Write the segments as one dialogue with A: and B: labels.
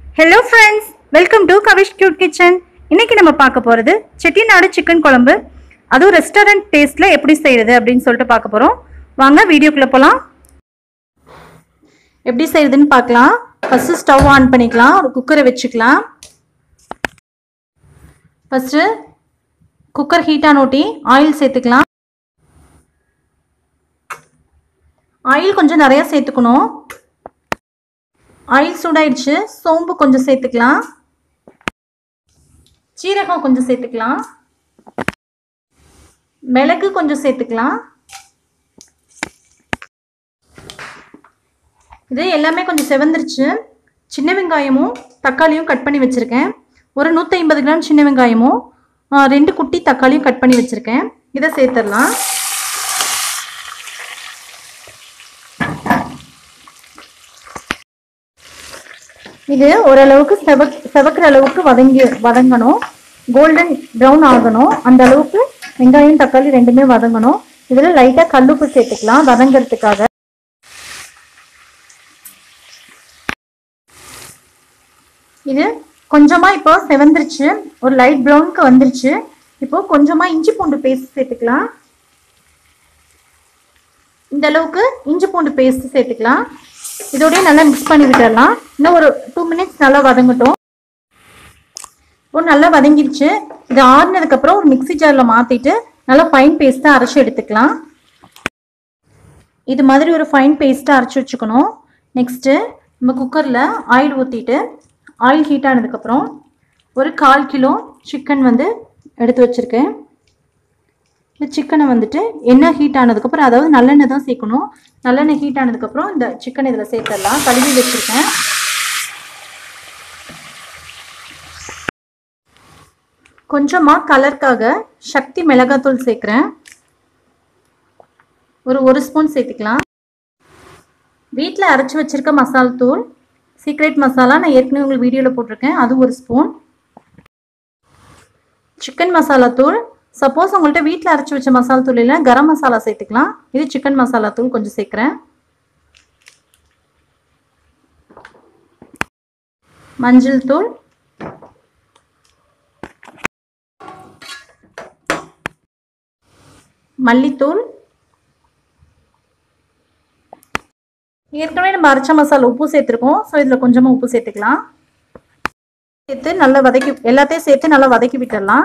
A: hello friends welcome to Kavish cute kitchen இன்னைக்கு நம்ம பார்க்க போகிறது செட்டிநாடு சிக்கன் குழம்பு அதுவும் ரெஸ்டாரண்ட் டேஸ்ட்டில் எப்படி செய்கிறது அப்படின்னு சொல்லிட்டு பார்க்க போகிறோம் வாங்க வீடியோக்குள்ளே போகலாம் எப்படி செய்யறதுன்னு பார்க்கலாம் ஃபஸ்ட்டு ஸ்டவ் ஆன் பண்ணிக்கலாம் ஒரு குக்கரை வச்சுக்கலாம் ஃபஸ்ட்டு குக்கர் ஹீட்டாக ஊட்டி ஆயில் சேர்த்துக்கலாம் ஆயில் கொஞ்சம் நிறையா சேர்த்துக்கணும் ஆயில் சூடாயிடுச்சு சோம்பு கொஞ்சம் சேர்த்துக்கலாம் சீரகம் கொஞ்சம் சேர்த்துக்கலாம் மிளகு கொஞ்சம் சேர்த்துக்கலாம் இது எல்லாமே கொஞ்சம் செவந்துருச்சு சின்ன வெங்காயமும் தக்காளியும் கட் பண்ணி வச்சுருக்கேன் ஒரு நூற்றி ஐம்பது கிராம் சின்ன வெங்காயமும் ஆ, ரெண்டு குட்டி தக்காளியும் கட் பண்ணி வச்சுருக்கேன் இதை சேர்த்துடலாம் இது ஓரளவுக்கு செவக் செவக்கிற அளவுக்கு வதங்கி வதங்கணும் கோல்டன் ப்ரௌன் ஆகணும் அந்த அளவுக்கு வெங்காயம் தக்காளி ரெண்டுமே வதங்கணும் இதில் லைட்டாக கல்லுப்பு சேர்த்துக்கலாம் வதங்கிறதுக்காக இது கொஞ்சமாக இப்போ செவந்துருச்சு ஒரு லைட் ப்ரௌனுக்கு வந்துருச்சு இப்போ கொஞ்சமாக இஞ்சி பூண்டு பேஸ்ட் சேர்த்துக்கலாம் இந்த அளவுக்கு இஞ்சி பூண்டு பேஸ்ட் சேர்த்துக்கலாம் இதோடய நல்லா மிக்ஸ் பண்ணி விட்டுடலாம் இன்னும் ஒரு டூ மினிட்ஸ் நல்லா வதங்கட்டும் இப்போ நல்லா வதங்கிடுச்சு இது ஆறுனதுக்கப்புறம் ஒரு மிக்ஸி ஜாரில் மாற்றிட்டு நல்லா ஃபைன் பேஸ்ட்டாக அரைச்சி எடுத்துக்கலாம் இது மாதிரி ஒரு ஃபைன் பேஸ்ட்டாக அரைச்சி வச்சுக்கணும் நெக்ஸ்ட்டு நம்ம குக்கரில் ஆயில் ஊற்றிட்டு ஆயில் ஹீட் ஆனதுக்கப்புறம் ஒரு கால் கிலோ சிக்கன் வந்து எடுத்து வச்சுருக்கேன் இந்த சிக்கனை வந்துட்டு எண்ணெய் ஹீட் ஆனதுக்கப்புறம் அதாவது நல்லெண்ணெய் தான் சேர்க்கணும் நல்லெண்ணெய் ஹீட் ஆனதுக்கப்புறம் இந்த சிக்கன் இதில் சேர்த்துடலாம் கழுவி வச்சுருக்கேன் கொஞ்சமாக கலருக்காக சக்தி மிளகாத்தூள் சேர்க்குறேன் ஒரு ஒரு ஸ்பூன் சேர்த்துக்கலாம் வீட்டில் அரைச்சி வச்சிருக்க மசால் தூள் சீக்ரெட் மசாலா நான் ஏற்கனவே உங்களுக்கு வீடியோவில் போட்டிருக்கேன் அது ஒரு ஸ்பூன் சிக்கன் மசாலா தூள் சப்போஸ் உங்கள்கிட்ட வீட்டில் அரைச்சி வச்ச மசாலா தூள் இல்லை கரம் மசாலா சேர்த்துக்கலாம் இது சிக்கன் மசாலா தூள் கொஞ்சம் சேர்க்குறேன் மஞ்சள் தூள் மல்லித்தூள் ஏற்கனவே நம்ம அரைச்ச மசாலா உப்பு சேர்த்துருக்கோம் ஸோ இதில் கொஞ்சமாக உப்பு சேர்த்துக்கலாம் சேர்த்து நல்லா வதக்கி எல்லாத்தையும் சேர்த்து நல்லா வதக்கி விட்டுடலாம்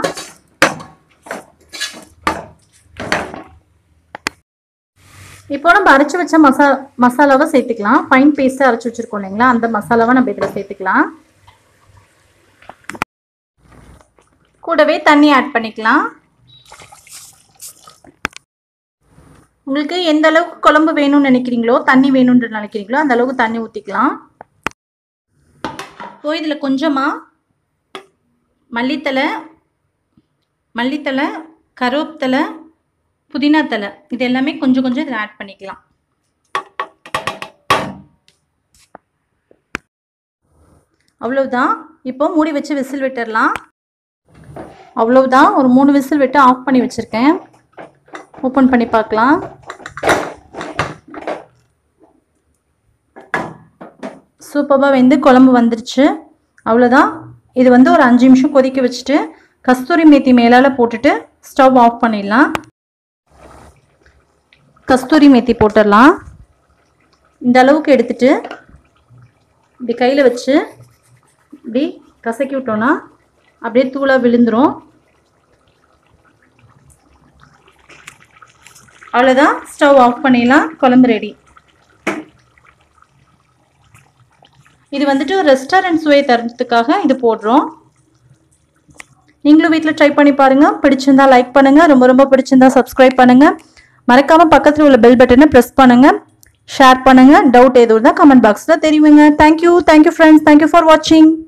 A: இப்போ நம்ம அரைச்சி வச்ச மசா மசாலாவை சேர்த்துக்கலாம் ஃபைன் பேஸ்ட்டாக அரைச்சி வச்சுருக்கோம் இல்லைங்களா அந்த மசாலாவை நம்ம இதில் சேர்த்துக்கலாம் கூடவே தண்ணி ஆட் பண்ணிக்கலாம் உங்களுக்கு எந்த அளவுக்கு குழம்பு வேணும்னு நினைக்கிறீங்களோ தண்ணி வேணும்னு நினைக்கிறீங்களோ அந்த அளவுக்கு தண்ணி ஊற்றிக்கலாம் இப்போ இதில் கொஞ்சமாக மல்லித்தலை மல்லித்தலை கருவேப்பித்தலை புதினா தலை இது எல்லாமே கொஞ்சம் கொஞ்சம் இதில் ஆட் பண்ணிக்கலாம் அவ்வளவுதான் இப்போ மூடி வச்சு விசில் விட்டுடலாம் அவ்வளவுதான் ஒரு மூணு விசில் விட்டு ஆஃப் பண்ணி வச்சுருக்கேன் ஓப்பன் பண்ணி பார்க்கலாம் சூப்பராக வெந்து குழம்பு வந்துருச்சு அவ்வளோதான் இது வந்து ஒரு அஞ்சு நிமிஷம் கொதிக்க வச்சுட்டு கஸ்தூரி மேத்தி மேலால் போட்டுட்டு ஸ்டவ் ஆஃப் பண்ணிடலாம் கஸ்தூரி மேத்தி போட்டுடலாம் இந்த அளவுக்கு எடுத்துட்டு இப்படி கையில் வச்சு இப்படி கசக்கி விட்டோன்னா அப்படியே தூளாக விழுந்துடும் அவ்வளோதான் ஸ்டவ் ஆஃப் பண்ணிடலாம் குழம்பு ரெடி இது வந்துட்டு ஒரு ரெஸ்டாரண்ட் சுவை தரத்துக்காக இது போடுறோம் நீங்களும் வீட்டில் ட்ரை பண்ணி பாருங்கள் பிடிச்சிருந்தா லைக் பண்ணுங்கள் ரொம்ப ரொம்ப பிடிச்சிருந்தா சப்ஸ்கிரைப் பண்ணுங்கள் மறக்காமல் பக்கத்தில் உள்ள பெல் பட்டனை ப்ரெஸ் பண்ணுங்கள் ஷேர் பண்ணுங்கள் டவுட் எதுவும் இருந்தால் கமெண்ட் பாக்ஸில் தெரியுங்க thank you thank you friends thank you for வாட்சிங்